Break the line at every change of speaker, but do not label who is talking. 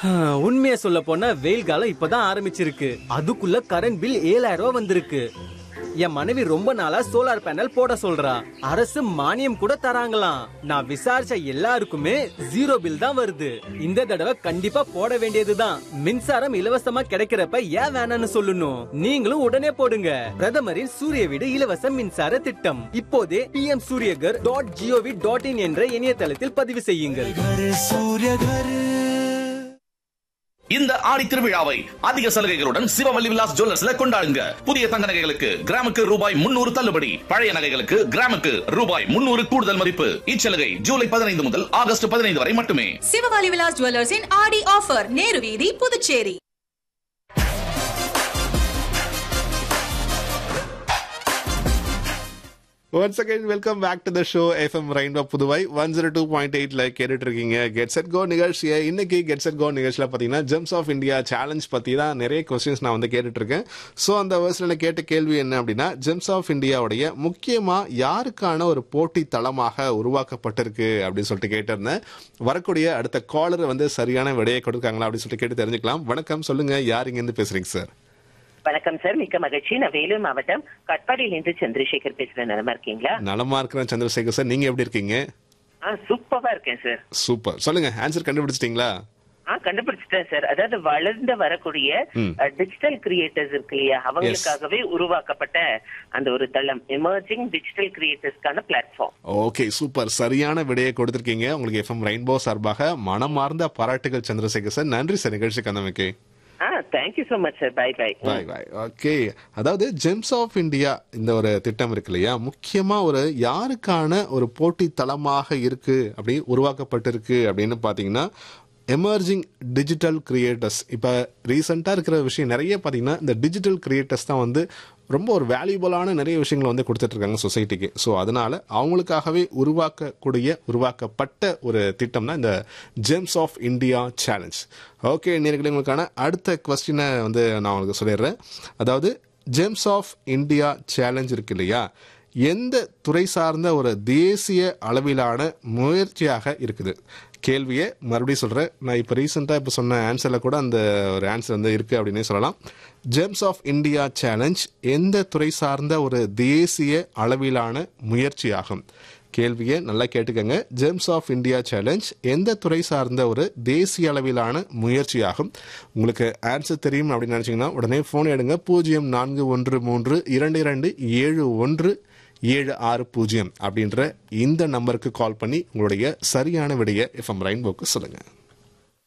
உண்மையை சொல்ல போனா வெயில் காலம் இப்பதான் ஆரம்பிச்சிருக்கு அதுக்குள்ள கரண்ட் பில் ஏழாயிரம் ரூபாய் வந்திருக்கு என் மனைவி ரொம்ப நாளா சோலார் பேனல் போட சொல்றா அரசு மானியம் கூட தராங்களாம் நான் விசாரிச்ச எல்லாருக்குமே ஜீரோ பில் தான் வருது இந்த தடவை கண்டிப்பா போட வேண்டியதுதான் மின்சாரம் இலவசமா கிடைக்கிறப்ப ஏன் வேணாம்னு சொல்லணும் நீங்களும் உடனே போடுங்க பிரதமரின் சூரிய வீடு இலவச மின்சார திட்டம் இப்போதே PM Suryaghar dot gov dot in என்ற இணையதளத்தில் பதிவு செய்யுங்கள்
இந்த ஆடி திருவிழாவை அதிக சலுகைகளுடன் சிவவல்லி விலாஸ் ஜுவல்லர்ஸ்ல கொண்டாடுங்க புதிய தங்க நகைகளுக்கு கிராமுக்கு ரூபாய் முன்னூறு தள்ளுபடி பழைய நகைகளுக்கு கிராமுக்கு ரூபாய் முன்னூறு கூடுதல் மதிப்பு இச்சலுகை ஜூலை பதினைந்து முதல் ஆகஸ்ட் பதினைந்து வரை மட்டுமே
சிவகாலி விலாஸ் ஜுவல்லர்ஸின் ஆடி ஆஃபர் நேரு வீதி Puducherry
once again welcome back to the show FM Rainbow Puduvai one zero two point எயிட்ல கேட்டுட்டு இருக்கீங்க கெட் செட் கோ நிகழ்ச்சியை இன்னைக்கு கெட் செட் கோ நிகழ்ச்சியில் பார்த்தீங்கன்னா ஜெம்ஸ் ஆஃப் இந்தியா சேலஞ்ச் பற்றி தான் நிறைய கொஸ்டின்ஸ் நான் வந்து கேட்டுட்டு இருக்கேன் ஸோ அந்த வருஷத்தில் கேட்ட கேள்வி என்ன அப்படின்னா ஜெம்ஸ் ஆஃப் இந்தியாவுடைய முக்கியமாக யாருக்கான ஒரு போட்டி தளமாக உருவாக்கப்பட்டிருக்கு அப்படின்னு சொல்லிட்டு கேட்டிருந்தேன் வரக்கூடிய அடுத்த காலர் வந்து சரியான விடையை கொடுக்காங்களா அப்படின்னு சொல்லிட்டு கேட்டு தெரிஞ்சுக்கலாம் வணக்கம் சொல்லுங்க யார் இங்கேருந்து பேசுறீங்க சார்
வணக்கம் சார் மிக்க மகிழ்ச்சி நான் வேலூர் மாவட்டம் கட்பாடியிலிருந்து சந்திரசேகர் பேசுறேன் நலமா இருக்கீங்களா
நலமா இருக்கிறேன் சந்திரசேகர் சார் நீங்க எப்படி இருக்கீங்க
ஆ சூப்பரா இருக்கேன் சார்
சூப்பர் சொல்லுங்க ஆன்சர் கண்டுபிடிச்சிட்டீங்களா
ஆ கண்டுபிடிச்சிட்டேன் சார் அதாவது வளர்ந்து வரக்கூடிய டிஜிட்டல் கிரியேட்டர்ஸ் இருக்கு இல்லையா அவங்களுக்காகவே உருவாக்கப்பட்ட அந்த ஒரு தளம் எமர்ஜிங் டிஜிட்டல் கிரியேட்டர்ஸ்க்கான பிளாட்ஃபார்ம்
ஓகே சூப்பர் சரியான விடையை கொடுத்திருக்கீங்க உங்களுக்கு எஃப்எம் ரெயின்போ சார்பாக மனமார்ந்த பாராட்டுகள் சந்திரசேகர் சார் நன்றி சார் நிகழ்ச்சிக்கு வந்தமைக்கு
ஆ thank you so much sir bye bye
bye bye okay அதாவது ஜெம்ஸ் ஆஃப் இந்தியா இந்த ஒரு திட்டம் இருக்கு இல்லையா முக்கியமா ஒரு யாருக்கான ஒரு போட்டி தளமாக இருக்கு அப்படி உருவாக்கப்பட்டிருக்கு அப்படின்னு பாத்தீங்கன்னா எமர்ஜிங் டிஜிட்டல் கிரியேட்டர்ஸ் இப்போ ரீசெண்டாக இருக்கிற விஷயம் நிறைய பார்த்தீங்கன்னா இந்த டிஜிட்டல் கிரியேட்டர்ஸ் தான் வந்து ரொம்ப ஒரு வேல்யூபலான நிறைய விஷயங்களை வந்து கொடுத்துட்ருக்காங்க சொசைட்டிக்கு ஸோ அதனால் அவங்களுக்காகவே உருவாக்கக்கூடிய உருவாக்கப்பட்ட ஒரு திட்டம் தான் இந்த gems of India challenge okay நேர்களை உங்களுக்கான அடுத்த கொஸ்டினை வந்து நான் உங்களுக்கு சொல்லிடுறேன் அதாவது ஜெம்ஸ் ஆஃப் இந்தியா சேலஞ்ச் இருக்கு இல்லையா எந்த துறை சார்ந்த ஒரு தேசிய அளவிலான முயற்சியாக இருக்குது கேள்வியை மறுபடியும் சொல்கிறேன் நான் இப்போ ரீசெண்டாக இப்போ சொன்ன ஆன்சரில் கூட அந்த ஒரு ஆன்சர் வந்து இருக்குது அப்படின்னே சொல்லலாம் ஜெம்ஸ் ஆஃப் இந்தியா சேலஞ்ச் எந்த துறை சார்ந்த ஒரு தேசிய அளவிலான முயற்சியாகும் கேள்வியை நல்லா கேட்டுக்கங்க ஜெம்ஸ் ஆஃப் இந்தியா சேலஞ்ச் எந்த துறை சார்ந்த ஒரு தேசிய அளவிலான முயற்சியாகும் உங்களுக்கு ஆன்சர் தெரியும் அப்படின்னு நினச்சிங்கன்னா உடனே ஃபோன் எடுங்க பூஜ்ஜியம் நான்கு ஒன்று மூன்று இரண்டு இரண்டு ஏழு ஒன்று ஏழு ஆறு பூஜ்ஜியம் அப்படின்ற இந்த நம்பருக்கு கால் பண்ணி உங்களுடைய சரியான விடையை எஃப்எம் ரெயின்போக்கு சொல்லுங்கள்